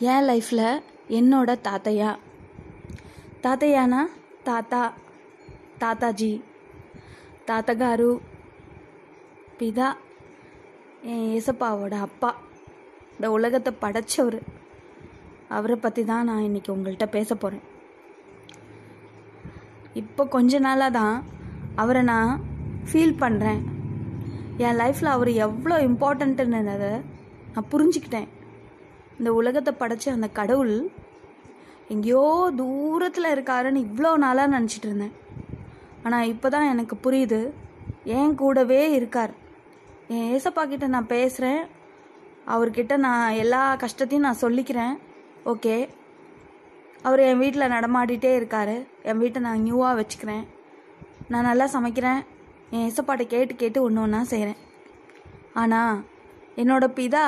என் லைஃப்பில் என்னோட தாத்தையா తాతయ్యనా తాత తాతాజీ తాతగారు பிதா என் ஏசப்பாவோட அப்பா இந்த உலகத்தை படைச்சவர் அவரை பற்றி தான் நான் இன்றைக்கி உங்கள்கிட்ட பேச போகிறேன் இப்போ கொஞ்ச நாளாக தான் அவரை நான் ஃபீல் பண்ணுறேன் என் லைஃப்பில் அவர் எவ்வளோ இம்பார்ட்டண்ட்டுன்னதை நான் புரிஞ்சுக்கிட்டேன் இந்த உலகத்தை படைச்ச அந்த கடவுள் எங்கேயோ தூரத்தில் இருக்காருன்னு இவ்வளோ நாளாக நினச்சிட்டு இருந்தேன் ஆனால் இப்போ தான் எனக்கு புரியுது என் கூடவே இருக்கார் என் ஏசப்பா கிட்ட நான் பேசுகிறேன் அவர்கிட்ட நான் எல்லா கஷ்டத்தையும் நான் சொல்லிக்கிறேன் ஓகே அவர் என் வீட்டில் நடமாடிட்டே இருக்கார் என் வீட்டை நான் நியூவாக வச்சுக்கிறேன் நான் நல்லா சமைக்கிறேன் என் ஏசப்பாட்டை கேட்டு கேட்டு ஒன்று ஒன்றா செய்கிறேன் ஆனால் என்னோட பிதா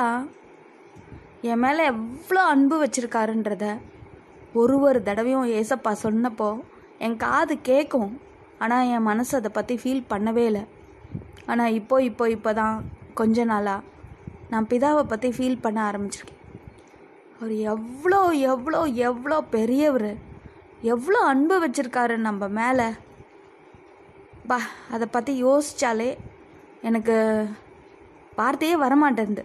என் மேலே எவ்வளோ அன்பு வச்சுருக்காருன்றத ஒரு ஒரு தடவையும் ஏசப்பா சொன்னப்போ என் காது கேட்கும் ஆனால் என் மனசு அதை பற்றி ஃபீல் பண்ணவே இல்லை ஆனால் இப்போ இப்போ இப்போ தான் கொஞ்ச நாளாக நான் பிதாவை பற்றி ஃபீல் பண்ண ஆரம்பிச்சிருக்கேன் அவர் எவ்வளோ எவ்வளோ எவ்வளோ பெரியவர் எவ்வளோ அன்பு வச்சுருக்காரு நம்ம மேலே பா அதை பற்றி யோசித்தாலே எனக்கு வார்த்தையே வரமாட்டேங்குது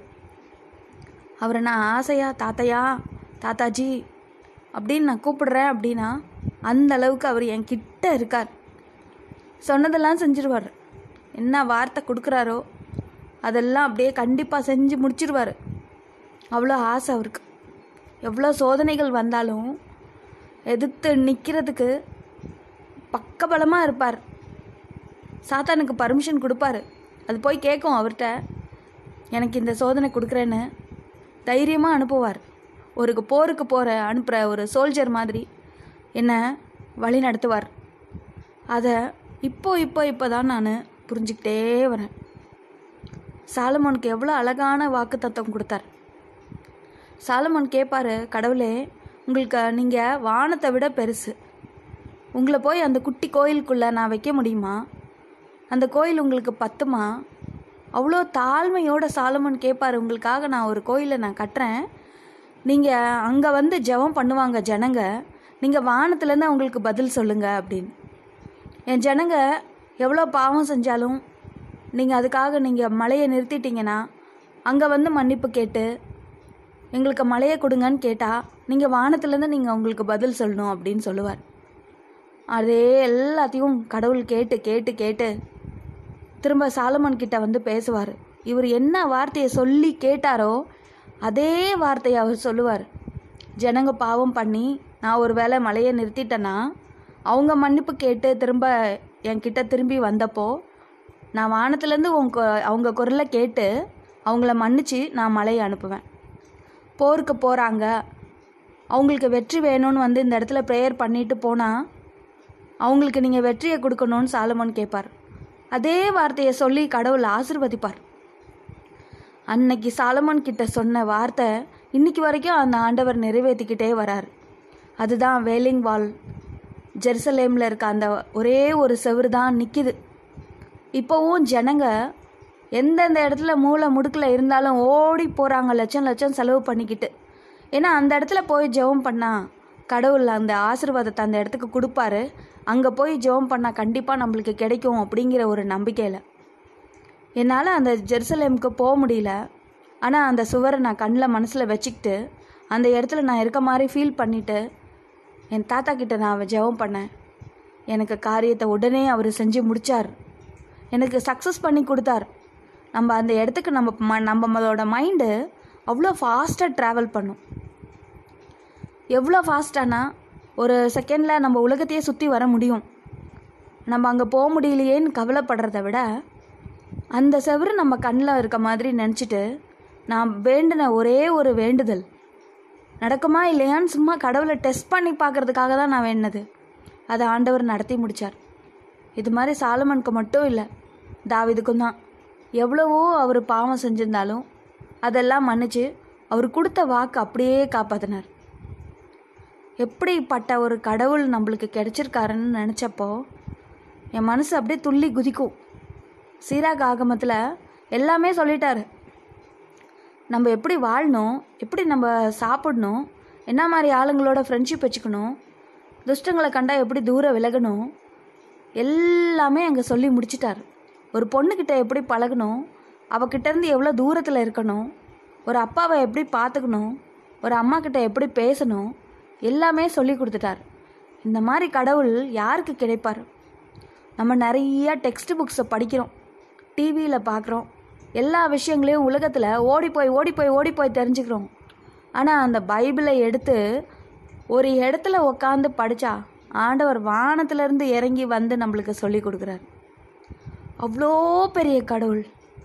அவரை நான் ஆசையா தாத்தையா தாத்தாஜி அப்படின்னு நான் கூப்பிடுறேன் அப்படின்னா அந்த அளவுக்கு அவர் என் கிட்ட இருக்கார் சொன்னதெல்லாம் செஞ்சிருவார் என்ன வார்த்தை கொடுக்குறாரோ அதெல்லாம் அப்படியே கண்டிப்பாக செஞ்சு முடிச்சிருவார் அவ்வளோ ஆசை அவருக்கு எவ்வளோ சோதனைகள் வந்தாலும் எதிர்த்து நிற்கிறதுக்கு பக்கபலமாக இருப்பார் சாத்தானுக்கு பர்மிஷன் கொடுப்பாரு அது போய் கேட்கும் அவர்கிட்ட எனக்கு இந்த சோதனை கொடுக்குறேன்னு தைரியமாக அனுப்புவார் ஒரு போருக்கு போகிற அனுப்புகிற ஒரு சோல்ஜர் மாதிரி என்னை வழி நடத்துவார் அதை இப்போ இப்போ இப்போ தான் நான் புரிஞ்சுக்கிட்டே வரேன் சாலமோனுக்கு எவ்வளோ அழகான வாக்கு தத்துவம் கொடுத்தார் சாலமோன் கேட்பாரு கடவுளே உங்களுக்கு நீங்கள் வானத்தை விட பெருசு உங்களை போய் அந்த குட்டி கோயிலுக்குள்ளே நான் வைக்க முடியுமா அந்த கோயில் உங்களுக்கு பத்துமா அவ்வளோ தாழ்மையோட சாலமோன் கேட்பார் உங்களுக்காக நான் ஒரு கோயிலை நான் கட்டுறேன் நீங்கள் அங்கே வந்து ஜெபம் பண்ணுவாங்க ஜனங்க நீங்கள் வானத்துலேருந்து அவங்களுக்கு பதில் சொல்லுங்க அப்படின்னு என் ஜனங்க எவ்வளோ பாவம் செஞ்சாலும் நீங்கள் அதுக்காக நீங்கள் மழையை நிறுத்திட்டீங்கன்னா அங்கே வந்து மன்னிப்பு கேட்டு எங்களுக்கு மழையை கொடுங்கன்னு கேட்டால் நீங்கள் வானத்துலேருந்து நீங்கள் அவங்களுக்கு பதில் சொல்லணும் அப்படின்னு சொல்லுவார் அதே எல்லாத்தையும் கடவுள் கேட்டு கேட்டு கேட்டு திரும்ப சாலமன் கிட்ட வந்து பேசுவார் இவர் என்ன வார்த்தையை சொல்லி கேட்டாரோ அதே வார்த்தையை அவர் சொல்லுவார் ஜனங்க பாவம் பண்ணி நான் ஒரு வேளை மழையை நிறுத்திட்டேன்னா அவங்க மன்னிப்பு கேட்டு திரும்ப என்கிட்ட திரும்பி வந்தப்போ நான் வானத்துலேருந்து உங்க அவங்க குரலை கேட்டு அவங்கள மன்னிச்சு நான் மழையை அனுப்புவேன் போருக்கு போகிறாங்க அவங்களுக்கு வெற்றி வேணும்னு வந்து இந்த இடத்துல ப்ரேயர் பண்ணிட்டு போனால் அவங்களுக்கு நீங்கள் வெற்றியை கொடுக்கணும்னு சாலமோன் கேட்பார் அதே வார்த்தையை சொல்லி கடவுள் ஆசிர்வதிப்பார் அன்னைக்கு சாலமோன் கிட்ட சொன்ன வார்த்தை இன்னைக்கு வரைக்கும் அந்த ஆண்டவர் நிறைவேற்றிக்கிட்டே வரார் அதுதான் வேலிங் வால் ஜெருசலேமில் இருக்க அந்த ஒரே ஒரு செவுறு தான் நிற்கிது இப்போவும் ஜனங்க எந்தெந்த இடத்துல மூளை முடுக்கில் இருந்தாலும் ஓடி போகிறாங்க லட்சம் லட்சம் செலவு பண்ணிக்கிட்டு ஏன்னா அந்த இடத்துல போய் ஜெபம் பண்ணால் கடவுள் அந்த ஆசீர்வாதத்தை அந்த இடத்துக்கு கொடுப்பாரு அங்கே போய் ஜெபம் பண்ணால் கண்டிப்பாக நம்மளுக்கு கிடைக்கும் அப்படிங்கிற ஒரு நம்பிக்கையில் என்னால் அந்த ஜெருசலேமுக்கு போக முடியல ஆனால் அந்த சுவரை நான் கண்ணில் மனசில் வச்சுக்கிட்டு அந்த இடத்துல நான் இருக்க மாதிரி ஃபீல் பண்ணிவிட்டு என் தாத்தா கிட்ட நான் ஜெபம் பண்ணேன் எனக்கு காரியத்தை உடனே அவர் செஞ்சு முடித்தார் எனக்கு சக்ஸஸ் பண்ணி கொடுத்தார் நம்ம அந்த இடத்துக்கு நம்ம ம நம்மளோட மைண்டு அவ்வளோ ஃபாஸ்ட்டாக ட்ராவல் பண்ணும் எவ்வளோ ஃபாஸ்ட்டானா ஒரு செகண்டில் நம்ம உலகத்தையே சுற்றி வர முடியும் நம்ம அங்கே போக முடியலையேன்னு கவலைப்படுறத விட அந்த செவரு நம்ம கண்ணில் இருக்க மாதிரி நினச்சிட்டு நான் வேண்டின ஒரே ஒரு வேண்டுதல் நடக்குமா இல்லையான்னு சும்மா கடவுளை டெஸ்ட் பண்ணி பார்க்கறதுக்காக தான் நான் வேண்டினது அதை ஆண்டவர் நடத்தி முடித்தார் இது மாதிரி சாலமனுக்கு மட்டும் இல்லை தாவிதுக்கும் தான் எவ்வளவோ அவர் பாவம் செஞ்சிருந்தாலும் அதெல்லாம் மன்னிச்சு அவர் கொடுத்த வாக்கு அப்படியே காப்பாற்றினார் எப்படிப்பட்ட ஒரு கடவுள் நம்மளுக்கு கிடைச்சிருக்காருன்னு நினச்சப்போ என் மனசு அப்படியே துள்ளி குதிக்கும் சீராக ஆகமத்தில் எல்லாமே சொல்லிட்டாரு நம்ம எப்படி வாழணும் எப்படி நம்ம சாப்பிடணும் என்ன மாதிரி ஆளுங்களோட ஃப்ரெண்ட்ஷிப் வச்சுக்கணும் துஷ்டங்களை கண்டா எப்படி தூரம் விலகணும் எல்லாமே அங்கே சொல்லி முடிச்சிட்டார் ஒரு பொண்ணுக்கிட்ட எப்படி பழகணும் அவகிட்ட இருந்து எவ்வளோ தூரத்தில் இருக்கணும் ஒரு அப்பாவை எப்படி பார்த்துக்கணும் ஒரு அம்மா கிட்ட எப்படி பேசணும் எல்லாமே சொல்லி கொடுத்துட்டார் இந்த மாதிரி கடவுள் யாருக்கு கிடைப்பார் நம்ம நிறைய டெக்ஸ்ட் புக்ஸை படிக்கிறோம் டிவியில் பார்க்குறோம் எல்லா விஷயங்களையும் உலகத்தில் ஓடி போய் ஓடி போய் ஓடி போய் தெரிஞ்சுக்கிறோம் ஆனால் அந்த பைபிளை எடுத்து ஒரு இடத்துல உக்காந்து படித்தா ஆண்டவர் வானத்திலிருந்து இறங்கி வந்து நம்மளுக்கு சொல்லி கொடுக்குறாரு அவ்வளோ பெரிய கடவுள்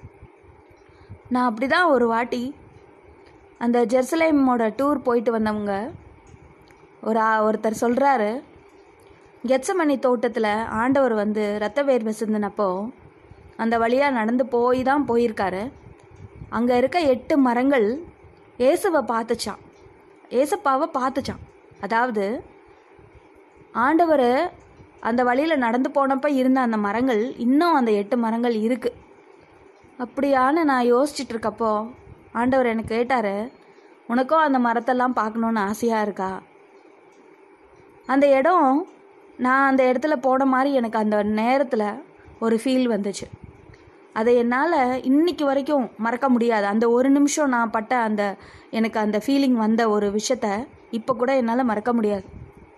நான் அப்படி தான் ஒரு வாட்டி அந்த ஜெருசலேமோட டூர் போயிட்டு வந்தவங்க ஒரு ஆ- ஒருத்தர் சொல்கிறாரு கெச்சமணி தோட்டத்தில் ஆண்டவர் வந்து ரத்த வேர்வை சிந்தினப்போ அந்த வழியாக நடந்து போய் தான் போயிருக்காரு அங்கே இருக்க எட்டு மரங்கள் இயேசுவை பார்த்துச்சான் ஏசப்பாவை பார்த்துச்சான் அதாவது ஆண்டவர் அந்த வழியில் நடந்து போனப்போ இருந்த அந்த மரங்கள் இன்னும் அந்த எட்டு மரங்கள் இருக்குது அப்படியான்னு நான் யோசிச்சுட்டு இருக்கப்போ ஆண்டவர் எனக்கு கேட்டார் உனக்கும் அந்த மரத்தெல்லாம் பார்க்கணுன்னு ஆசையாக இருக்கா அந்த இடம் நான் அந்த இடத்துல போன மாதிரி எனக்கு அந்த நேரத்தில் ஒரு ஃபீல் வந்துச்சு அதை என்னால் இன்னைக்கு வரைக்கும் மறக்க முடியாது அந்த ஒரு நிமிஷம் நான் பட்ட அந்த எனக்கு அந்த ஃபீலிங் வந்த ஒரு விஷயத்த இப்போ கூட என்னால் மறக்க முடியாது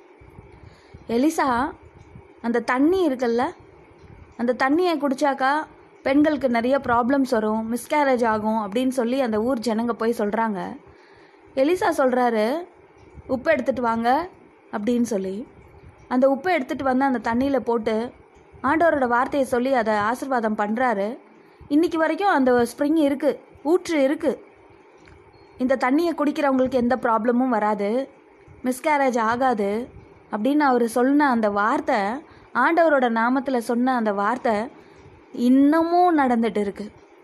எலிசா அந்த தண்ணி இருக்குல்ல அந்த தண்ணியை குடிச்சாக்கா பெண்களுக்கு நிறைய ப்ராப்ளம்ஸ் வரும் மிஸ்கேரேஜ் ஆகும் அப்படின்னு சொல்லி அந்த ஊர் ஜனங்க போய் சொல்கிறாங்க எலிசா சொல்கிறாரு உப்பு எடுத்துட்டு வாங்க அப்படின்னு சொல்லி அந்த உப்பை எடுத்துகிட்டு வந்து அந்த தண்ணியில் போட்டு ஆண்டவரோட வார்த்தையை சொல்லி அதை ஆசீர்வாதம் பண்ணுறாரு இன்னைக்கு வரைக்கும் அந்த ஸ்ப்ரிங் இருக்குது ஊற்று இருக்குது இந்த தண்ணியை குடிக்கிறவங்களுக்கு எந்த ப்ராப்ளமும் வராது மிஸ்கேரேஜ் ஆகாது அப்படின்னு அவர் சொன்ன அந்த வார்த்தை ஆண்டவரோட நாமத்தில் சொன்ன அந்த வார்த்தை இன்னமும் நடந்துட்டு இருக்கு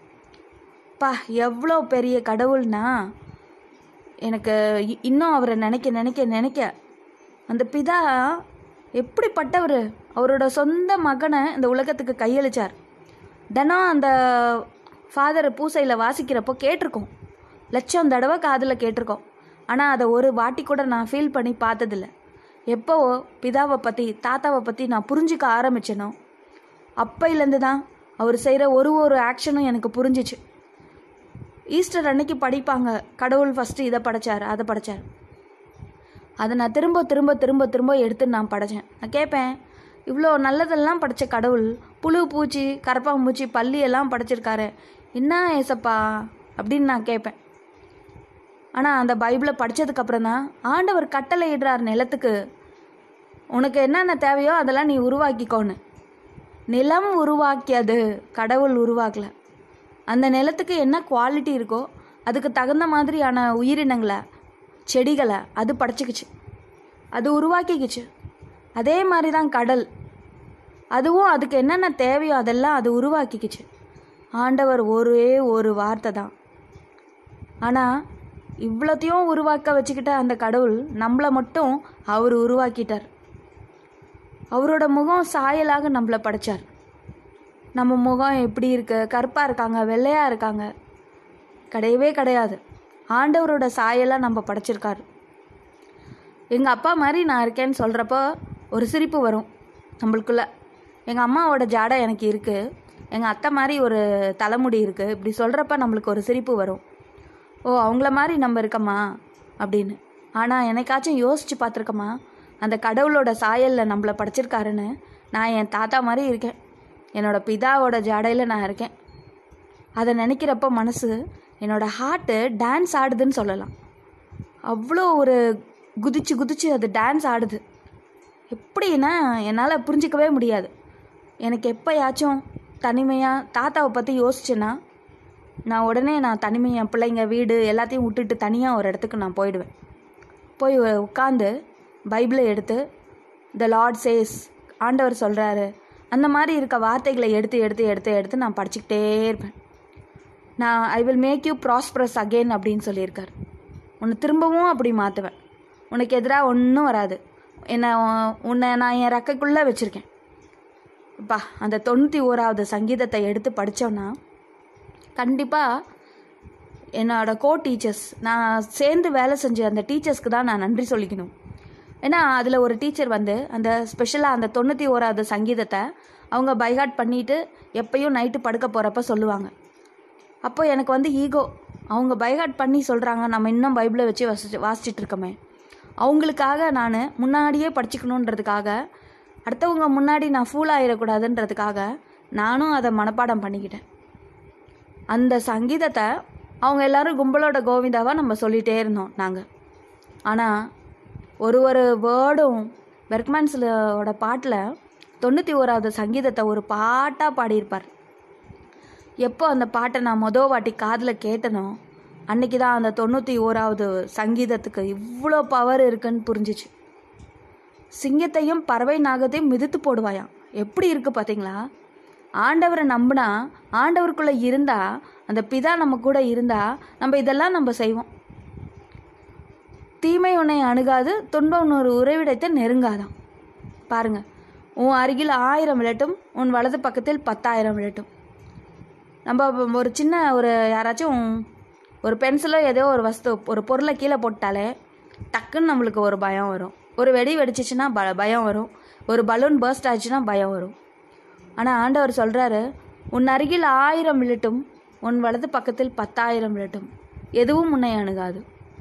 பா எவ்வளோ பெரிய கடவுள்னா எனக்கு இ- இன்னும் அவரை நினைக்க நினைக்க நினைக்க அந்த பிதா எப்படிப்பட்டவர் அவரோட சொந்த மகனை இந்த உலகத்துக்கு கையளிச்சார் தினம் அந்த ஃபாதர் பூசையில் வாசிக்கிறப்போ கேட்டிருக்கோம் லட்சம் தடவை காதில் கேட்டிருக்கோம் ஆனால் அதை ஒரு வாட்டி கூட நான் ஃபீல் பண்ணி பார்த்ததில்ல எப்போ பிதாவை பற்றி தாத்தாவை பற்றி நான் புரிஞ்சிக்க ஆரம்பிச்சேனோ அப்பையிலேருந்து தான் அவர் செய்கிற ஒரு ஒரு ஆக்ஷனும் எனக்கு புரிஞ்சிச்சு ஈஸ்டர் அன்னைக்கு படிப்பாங்க கடவுள் ஃபஸ்ட்டு இதை படைச்சார் அதை படைச்சார் அதை நான் திரும்ப திரும்ப திரும்ப திரும்ப எடுத்து நான் படைச்சேன் நான் கேட்பேன் இவ்வளோ நல்லதெல்லாம் படைச்ச கடவுள் புழு பூச்சி கரப்பாம்பூச்சி பல்லி எல்லாம் படைச்சிருக்காரு என்ன ஏசப்பா அப்படின்னு நான் கேட்பேன் ஆனால் அந்த பைபிளை படித்ததுக்கப்புறம் தான் ஆண்டவர் கட்டளை இடுறார் நிலத்துக்கு உனக்கு என்னென்ன தேவையோ அதெல்லாம் நீ உருவாக்கிக்கோன்னு நிலம் உருவாக்கியது கடவுள் உருவாக்கல அந்த நிலத்துக்கு என்ன குவாலிட்டி இருக்கோ அதுக்கு தகுந்த மாதிரியான உயிரினங்களை செடிகளை அது படைச்சிக்கிச்சு அது உருவாக்கிக்கிச்சு அதே மாதிரி தான் கடல் அதுவும் அதுக்கு என்னென்ன தேவையோ அதெல்லாம் அது உருவாக்கிக்கிச்சு ஆண்டவர் ஒரே ஒரு வார்த்தை தான் ஆனால் இவ்வளோத்தையும் உருவாக்க வச்சுக்கிட்ட அந்த கடவுள் நம்மளை மட்டும் அவர் உருவாக்கிட்டார் அவரோட முகம் சாயலாக நம்மளை படைச்சார் நம்ம முகம் எப்படி இருக்கு கருப்பாக இருக்காங்க வெள்ளையாக இருக்காங்க கிடையவே கிடையாது ஆண்டவரோட சாயலாக நம்ம படைச்சிருக்காரு எங்கள் அப்பா மாதிரி நான் இருக்கேன்னு சொல்கிறப்போ ஒரு சிரிப்பு வரும் நம்மளுக்குள்ள எங்கள் அம்மாவோட ஜாடை எனக்கு இருக்குது எங்கள் அத்தை மாதிரி ஒரு தலைமுடி இருக்குது இப்படி சொல்கிறப்ப நம்மளுக்கு ஒரு சிரிப்பு வரும் ஓ அவங்கள மாதிரி நம்ம இருக்கம்மா அப்படின்னு ஆனால் என்னைக்காச்சும் யோசித்து பார்த்துருக்கம்மா அந்த கடவுளோட சாயலில் நம்மளை படைச்சிருக்காருன்னு நான் என் தாத்தா மாதிரி இருக்கேன் என்னோட பிதாவோட ஜாடையில் நான் இருக்கேன் அதை நினைக்கிறப்ப மனசு என்னோட ஹார்ட்டு டான்ஸ் ஆடுதுன்னு சொல்லலாம் அவ்வளோ ஒரு குதிச்சு குதிச்சு அது டான்ஸ் ஆடுது எப்படின்னா என்னால் புரிஞ்சிக்கவே முடியாது எனக்கு எப்போயாச்சும் தனிமையாக தாத்தாவை பற்றி யோசிச்சேன்னா நான் உடனே நான் தனிமையாக என் பிள்ளைங்க வீடு எல்லாத்தையும் விட்டுட்டு தனியாக ஒரு இடத்துக்கு நான் போயிடுவேன் போய் உட்காந்து பைபிளை எடுத்து த லார்ட் சேஸ் ஆண்டவர் சொல்கிறாரு அந்த மாதிரி இருக்க வார்த்தைகளை எடுத்து எடுத்து எடுத்து எடுத்து நான் படிச்சுக்கிட்டே இருப்பேன் நான் I will make you prosperous again அப்படின்னு சொல்லியிருக்கார் உன்னை திரும்பவும் அப்படி மாற்றுவேன் உனக்கு எதிராக ஒன்றும் வராது என்னை உன்னை நான் என் ரெக்கைக்குள்ளே வச்சுருக்கேன் அப்பா அந்த தொண்ணூற்றி ஓராவது சங்கீதத்தை எடுத்து படித்தோன்னா கண்டிப்பாக என்னோட கோ டீச்சர்ஸ் நான் சேர்ந்து வேலை செஞ்ச அந்த டீச்சர்ஸ்க்கு தான் நான் நன்றி சொல்லிக்கணும் ஏன்னா அதில் ஒரு டீச்சர் வந்து அந்த ஸ்பெஷலாக அந்த தொண்ணூற்றி ஓராவது சங்கீதத்தை அவங்க பைஹார்ட் பண்ணிட்டு எப்பயும் நைட்டு படுக்க போகிறப்ப சொல்லுவாங்க அப்போ எனக்கு வந்து ஈகோ அவங்க பைஹார்ட் பண்ணி சொல்கிறாங்க நம்ம இன்னும் பைபிளை வச்சு வாசிச்சு வாசிச்சுட்டு இருக்கோமே அவங்களுக்காக நான் முன்னாடியே படிச்சுக்கணுன்றதுக்காக அடுத்தவங்க முன்னாடி நான் ஃபூல் ஆகிடக்கூடாதுன்றதுக்காக நானும் அதை மனப்பாடம் பண்ணிக்கிட்டேன் அந்த சங்கீதத்தை அவங்க எல்லாரும் கும்பலோட கோவிந்தாவாக நம்ம சொல்லிகிட்டே இருந்தோம் நாங்கள் ஆனால் ஒரு ஒரு வேர்டும் பெர்க்மேன்ஸோட பாட்டில் தொண்ணூற்றி ஓராவது சங்கீதத்தை ஒரு பாட்டாக பாடியிருப்பார் எப்போ அந்த பாட்டை நான் மொதல் வாட்டி காதில் கேட்டனோ அன்னைக்கு தான் அந்த தொண்ணூற்றி ஓராவது சங்கீதத்துக்கு இவ்வளோ பவர் இருக்குன்னு புரிஞ்சிச்சு சிங்கத்தையும் பறவை நாகத்தையும் மிதித்து போடுவாயாம் எப்படி இருக்கு பார்த்தீங்களா ஆண்டவரை நம்பினா ஆண்டவருக்குள்ளே இருந்தா அந்த பிதா நம்ம கூட இருந்தா நம்ம இதெல்லாம் நம்ம செய்வோம் தீமை உன்னை அணுகாது துன்பம் ஒரு உறைவிடத்தை நெருங்காதான் பாருங்க உன் அருகில் ஆயிரம் விழட்டும் உன் வலது பக்கத்தில் பத்தாயிரம் விழட்டும் நம்ம ஒரு சின்ன ஒரு யாராச்சும் ஒரு பென்சிலோ ஏதோ ஒரு வஸ்து ஒரு பொருளை கீழே போட்டாலே டக்குன்னு நம்மளுக்கு ஒரு பயம் வரும் ஒரு வெடி வெடிச்சிச்சுன்னா ப பயம் வரும் ஒரு பலூன் பர்ஸ்ட் ஆச்சுன்னா பயம் வரும் ஆனால் ஆண்டவர் சொல்கிறாரு உன் அருகில் ஆயிரம் விழட்டும் உன் வலது பக்கத்தில் பத்தாயிரம் விழட்டும் எதுவும் உன்னை அணுகாது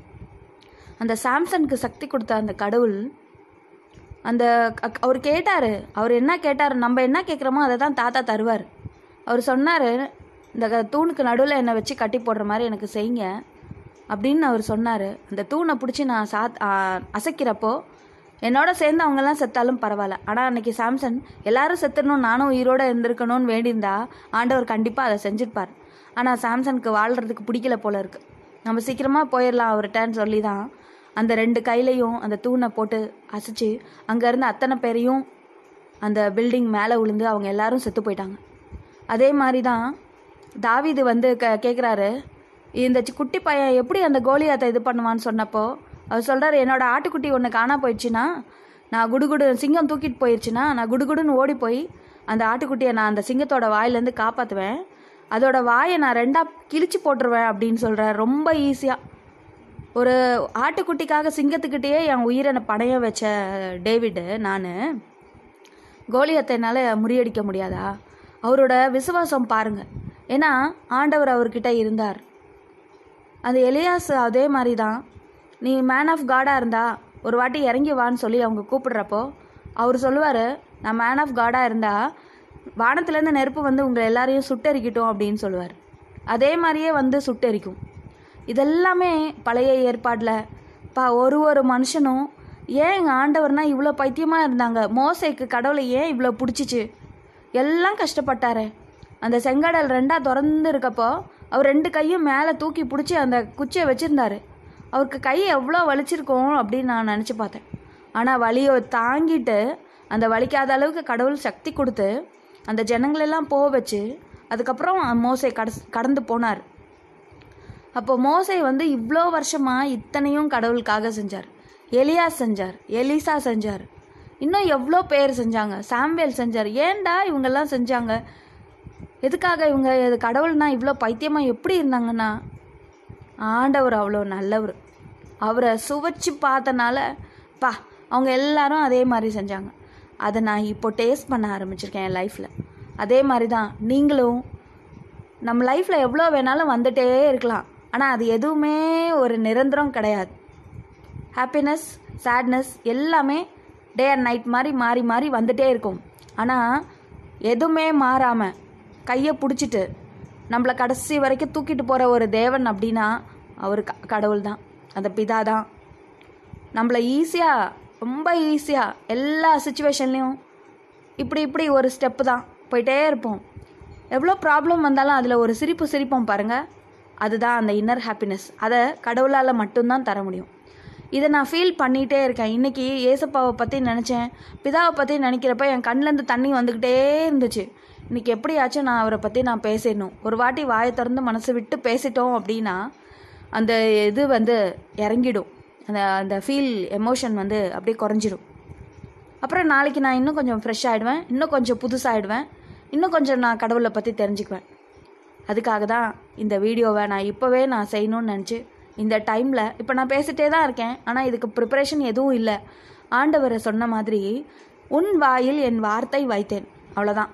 அந்த சாம்சனுக்கு சக்தி கொடுத்த அந்த கடவுள் அந்த அக்- அவர் கேட்டார் அவர் என்ன கேட்டார் நம்ம என்ன கேட்குறோமோ அதை தான் தாத்தா தருவார் அவர் சொன்னார் இந்த க- தூணுக்கு நடுவில் என்னை வச்சு கட்டி போடுற மாதிரி எனக்கு செய்யுங்க அப்படின்னு அவர் சொன்னார் அந்த தூணை பிடிச்சி நான் சாத் ஆ, அசைக்கிறப்போ என்னோட சேர்ந்து அவங்கெல்லாம் செத்தாலும் பரவாயில்ல ஆனால் அன்னைக்கு சாம்சன் எல்லாரும் செத்துடணும் நானும் உயிரோடு இருந்திருக்கணும்னு வேண்டியிருந்தா ஆண்டவர் கண்டிப்பாக அதை செஞ்சிருப்பார் ஆனால் சாம்சனுக்கு வாழ்கிறதுக்கு பிடிக்கல போல இருக்கு நம்ம சீக்கிரமாக போயிடலாம் அவர்கிட்டன்னு சொல்லி தான் அந்த ரெண்டு கையிலையும் அந்த தூணை போட்டு அசைச்சு அங்கேருந்து அத்தனை பேரையும் அந்த பில்டிங் மேலே விழுந்து அவங்க எல்லாரும் செத்து போயிட்டாங்க அதே மாதிரி தான் தாவீது வந்து க கேட்குறாரு இந்த சி- குட்டி பையன் எப்படி அந்த கோலியாத்தை இது பண்ணுவான்னு சொன்னப்போ அவர் சொல்கிறாரு என்னோட ஆட்டுக்குட்டி ஒன்று காணா போயிடுச்சுன்னா நான் குடுகுடு சிங்கம் தூக்கிட்டு போயிடுச்சுன்னா நான் குடுகுடுன்னு ஓடி போய் அந்த ஆட்டுக்குட்டியை நான் அந்த சிங்கத்தோட வாயிலேருந்து காப்பாற்றுவேன் அதோட வாயை நான் ரெண்டாக கிழிச்சு போட்டுருவேன் அப்படின்னு சொல்கிறார் ரொம்ப ஈஸியாக ஒரு ஆட்டுக்குட்டிக்காக சிங்கத்துக்கிட்டேயே என் உயிரை நான் பணைய வச்ச டேவிடு நான் கோலியத்தை என்னால் முறியடிக்க முடியாதா அவரோட விசுவாசம் பாருங்க ஏன்னா ஆண்டவர் அவர்கிட்ட இருந்தார் அந்த எலியாஸ் அதே மாதிரி தான் நீ மேன் ஆஃப் காடாக இருந்தா ஒரு வாட்டி இறங்கி வான்னு சொல்லி அவங்க கூப்பிடுறப்போ அவர் சொல்லுவார் நான் மேன் ஆஃப் காடாக இருந்தா வானத்துலேருந்து நெருப்பு வந்து உங்களை எல்லாரையும் சுட்டெரிக்கட்டும் அப்படின்னு சொல்லுவார் அதே மாதிரியே வந்து சுட்டெரிக்கும் இதெல்லாமே பழைய ஏற்பாடில் பா ஒரு ஒரு மனுஷனும் ஏன் எங்கள் ஆண்டவர்னா இவ்வளோ பைத்தியமாக இருந்தாங்க மோசைக்கு கடவுளை ஏன் இவ்வளோ பிடிச்சிச்சு எல்லாம் கஷ்டப்பட்டாரே அந்த செங்கடல் ரெண்டாக திறந்து இருக்கப்போ அவர் ரெண்டு கையும் மேலே தூக்கி பிடிச்சி அந்த குச்சியை வச்சுருந்தாரு அவருக்கு கை எவ்வளோ வலிச்சிருக்கும் அப்படின்னு நான் நினச்சி பார்த்தேன் ஆனால் வலியை தாங்கிட்டு அந்த வலிக்காத அளவுக்கு கடவுள் சக்தி கொடுத்து அந்த ஜனங்களெல்லாம் போக வச்சு அதுக்கப்புறம் மோசை கடஸ் கடந்து போனார் அப்போ மோசை வந்து இவ்வளோ வருஷமாக இத்தனையும் கடவுளுக்காக செஞ்சார் எலியா செஞ்சார் எலிசா செஞ்சார் இன்னும் எவ்வளோ பேர் செஞ்சாங்க சாம்வேல் செஞ்சார் ஏன்டா இவங்கெல்லாம் செஞ்சாங்க எதுக்காக இவங்க இது கடவுள்னா இவ்வளோ பைத்தியமாக எப்படி இருந்தாங்கன்னா ஆண்டவர் அவ்வளோ நல்லவர் அவரை சுவைச்சு பார்த்தனால பா அவங்க எல்லாரும் அதே மாதிரி செஞ்சாங்க அதை நான் இப்போ டேஸ்ட் பண்ண ஆரம்பிச்சிருக்கேன் என் லைஃப்பில் அதே மாதிரி தான் நீங்களும் நம்ம லைஃப்பில் எவ்வளோ வேணாலும் வந்துட்டே இருக்கலாம் ஆனால் அது எதுவுமே ஒரு நிரந்தரம் கிடையாது ஹாப்பினஸ் சேட்னஸ் எல்லாமே டே அண்ட் நைட் மாதிரி மாறி மாறி வந்துட்டே இருக்கும் ஆனால் எதுவுமே மாறாமல் கையை பிடிச்சிட்டு நம்மளை கடைசி வரைக்கும் தூக்கிட்டு போகிற ஒரு தேவன் அப்படின்னா அவர் க கடவுள் தான் அந்த பிதா தான் நம்மளை ஈஸியாக ரொம்ப ஈஸியாக எல்லா சுச்சுவேஷன்லேயும் இப்படி இப்படி ஒரு ஸ்டெப்பு தான் போயிட்டே இருப்போம் எவ்வளோ ப்ராப்ளம் வந்தாலும் அதில் ஒரு சிரிப்பு சிரிப்போம் பாருங்கள் அதுதான் அந்த இன்னர் ஹாப்பினஸ் அதை கடவுளால் மட்டும்தான் தர முடியும் இதை நான் ஃபீல் பண்ணிகிட்டே இருக்கேன் இன்றைக்கி ஏசப்பாவை பற்றி நினச்சேன் பிதாவை பற்றி நினைக்கிறப்ப என் கண்ணிலேருந்து தண்ணி வந்துக்கிட்டே இருந்துச்சு இன்றைக்கி எப்படியாச்சும் நான் அவரை பற்றி நான் பேசிடணும் ஒரு வாட்டி வாயை திறந்து மனசு விட்டு பேசிட்டோம் அப்படின்னா அந்த இது வந்து இறங்கிடும் அந்த அந்த ஃபீல் எமோஷன் வந்து அப்படியே குறைஞ்சிரும் அப்புறம் நாளைக்கு நான் இன்னும் கொஞ்சம் ஃப்ரெஷ் ஆகிடுவேன் இன்னும் கொஞ்சம் புதுசாகிடுவேன் இன்னும் கொஞ்சம் நான் கடவுளை பற்றி தெரிஞ்சுக்குவேன் அதுக்காக தான் இந்த வீடியோவை நான் இப்போவே நான் செய்யணும்னு நினச்சி இந்த டைமில் இப்போ நான் பேசிட்டே தான் இருக்கேன் ஆனால் இதுக்கு ப்ரிப்பரேஷன் எதுவும் இல்லை ஆண்டவரை சொன்ன மாதிரி உன் வாயில் என் வார்த்தை வைத்தேன் அவ்வளோதான்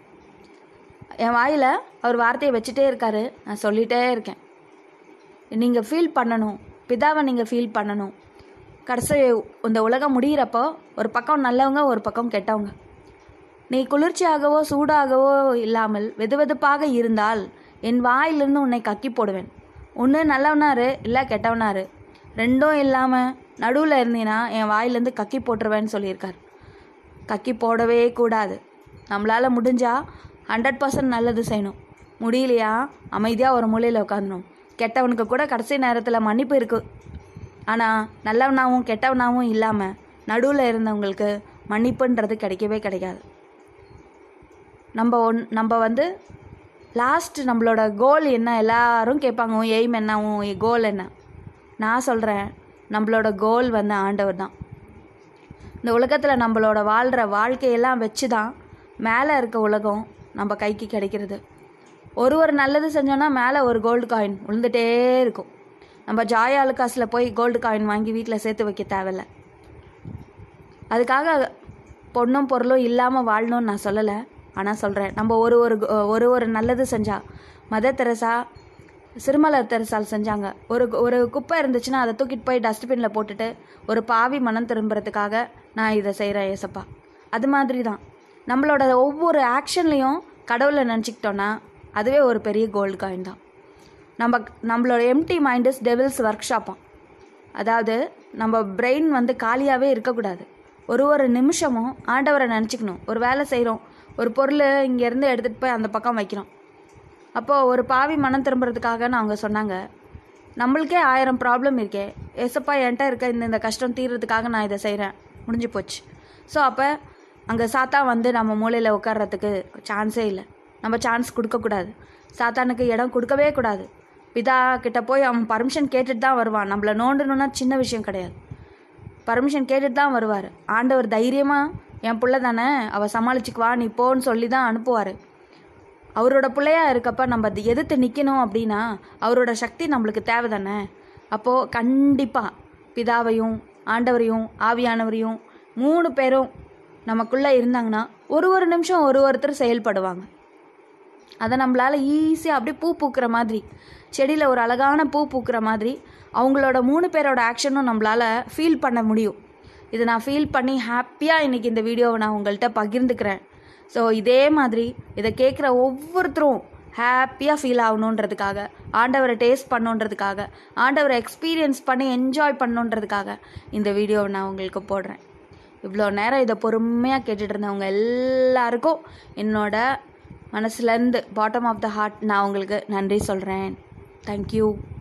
என் வாயில் அவர் வார்த்தையை வச்சுட்டே இருக்காரு நான் சொல்லிகிட்டே இருக்கேன் நீங்கள் ஃபீல் பண்ணணும் பிதாவை நீங்கள் ஃபீல் பண்ணணும் கடைசி இந்த உலகம் முடிகிறப்போ ஒரு பக்கம் நல்லவங்க ஒரு பக்கம் கெட்டவங்க நீ குளிர்ச்சியாகவோ சூடாகவோ இல்லாமல் வெதுவெதுப்பாக இருந்தால் என் வாயிலிருந்து உன்னை கக்கி போடுவேன் ஒன்று நல்லவனாரு இல்லை கெட்டவனாரு ரெண்டும் இல்லாமல் நடுவில் இருந்தீன்னா என் வாயிலேருந்து கக்கி போட்டுருவேன்னு சொல்லியிருக்கார் கக்கி போடவே கூடாது நம்மளால் முடிஞ்சால் ஹண்ட்ரட் பர்சன்ட் நல்லது செய்யணும் முடியலையா அமைதியாக ஒரு மூலையில் உட்காந்துணும் கெட்டவனுக்கு கூட கடைசி நேரத்தில் மன்னிப்பு இருக்குது ஆனால் நல்லவனாகவும் கெட்டவனாகவும் இல்லாமல் நடுவில் இருந்தவங்களுக்கு மன்னிப்புன்றது கிடைக்கவே கிடைக்காது நம்ம ஒன் நம்ம வந்து லாஸ்ட் நம்மளோட கோல் என்ன எல்லாரும் கேட்பாங்க உன் எய்ம் என்ன உன் கோல் என்ன நான் சொல்கிறேன் நம்மளோட கோல் வந்து ஆண்டவர் தான் இந்த உலகத்தில் நம்மளோட வாழ்கிற வாழ்க்கையெல்லாம் வச்சு தான் மேலே இருக்க உலகம் நம்ம கைக்கு கிடைக்கிறது ஒரு ஒரு நல்லது செஞ்சோன்னா மேலே ஒரு கோல்டு காயின் விழுந்துட்டே இருக்கும் நம்ம ஜாய் அலுகாஸில் போய் கோல்டு காயின் வாங்கி வீட்டில் சேர்த்து வைக்க தேவையில்ல அதுக்காக பொண்ணும் பொருளும் இல்லாமல் வாழணும்னு நான் சொல்லலை ஆனால் சொல்கிறேன் நம்ம ஒரு ஒரு ஒரு ஒரு நல்லது செஞ்சா மதர் தெரசா சிறுமலர் தெரசால் செஞ்சாங்க ஒரு ஒரு குப்பை இருந்துச்சுன்னா அதை தூக்கிட்டு போய் டஸ்ட்பினில் போட்டுட்டு ஒரு பாவி மனம் திரும்புறதுக்காக நான் இதை செய்கிறேன் ஏசப்பா அது மாதிரி தான் நம்மளோட ஒவ்வொரு ஆக்ஷன்லேயும் கடவுளை நினச்சிக்கிட்டோன்னா அதுவே ஒரு பெரிய கோல்டு காயின் தான் நம்ம நம்மளோட எம்டி மைண்ட் இஸ் டெவில்ஸ் ஒர்க் ஷாப்பாம் அதாவது நம்ம பிரெயின் வந்து காலியாகவே இருக்கக்கூடாது ஒரு ஒரு நிமிஷமும் ஆண்டவரை நினச்சிக்கணும் ஒரு வேலை செய்கிறோம் ஒரு பொருள் இங்கேருந்து எடுத்துகிட்டு போய் அந்த பக்கம் வைக்கிறோம் அப்போது ஒரு பாவி மனம் திரும்புறதுக்காக அவங்க சொன்னாங்க நம்மளுக்கே ஆயிரம் ப்ராப்ளம் இருக்கே ஏசப்பா என்கிட்ட இருக்க இந்த இந்த கஷ்டம் தீர்றதுக்காக நான் இதை செய்கிறேன் முடிஞ்சு போச்சு ஸோ அப்போ அங்கே சாத்தா வந்து நம்ம மூலையில் உட்கார்றதுக்கு சான்ஸே இல்லை நம்ம சான்ஸ் கொடுக்கக்கூடாது சாத்தானுக்கு இடம் கொடுக்கவே கூடாது பிதா கிட்ட போய் அவன் பர்மிஷன் கேட்டுட்டு தான் வருவான் நம்மளை நோண்டணுன்னா சின்ன விஷயம் கிடையாது பர்மிஷன் கேட்டுட்டு தான் வருவார் ஆண்டவர் தைரியமாக என் பிள்ளை தானே அவள் சமாளிச்சுக்குவா நீ போன்னு சொல்லி தான் அனுப்புவார் அவரோட பிள்ளையா இருக்கப்ப நம்ம அது எதிர்த்து நிற்கணும் அப்படின்னா அவரோட சக்தி நம்மளுக்கு தேவை தானே அப்போது கண்டிப்பாக பிதாவையும் ஆண்டவரையும் ஆவியானவரையும் மூணு பேரும் நமக்குள்ளே இருந்தாங்கன்னா ஒரு ஒரு நிமிஷம் ஒரு ஒருத்தர் செயல்படுவாங்க அதை நம்மளால் ஈஸியாக அப்படியே பூ பூக்கிற மாதிரி செடியில் ஒரு அழகான பூ பூக்கிற மாதிரி அவங்களோட மூணு பேரோட ஆக்ஷனும் நம்மளால் ஃபீல் பண்ண முடியும் இதை நான் ஃபீல் பண்ணி ஹாப்பியாக இன்றைக்கி இந்த வீடியோவை நான் உங்கள்கிட்ட பகிர்ந்துக்கிறேன் ஸோ இதே மாதிரி இதை கேட்குற ஒவ்வொருத்தரும் ஹாப்பியாக ஃபீல் ஆகணுன்றதுக்காக ஆண்டவரை டேஸ்ட் பண்ணுன்றதுக்காக ஆண்டவரை எக்ஸ்பீரியன்ஸ் பண்ணி என்ஜாய் பண்ணுன்றதுக்காக இந்த வீடியோவை நான் உங்களுக்கு போடுறேன் இவ்வளோ நேரம் இதை பொறுமையாக கேட்டுட்டு இருந்தவங்க எல்லாருக்கும் என்னோட மனசுலேருந்து பாட்டம் ஆஃப் த ஹார்ட் நான் உங்களுக்கு நன்றி சொல்கிறேன் தேங்க்யூ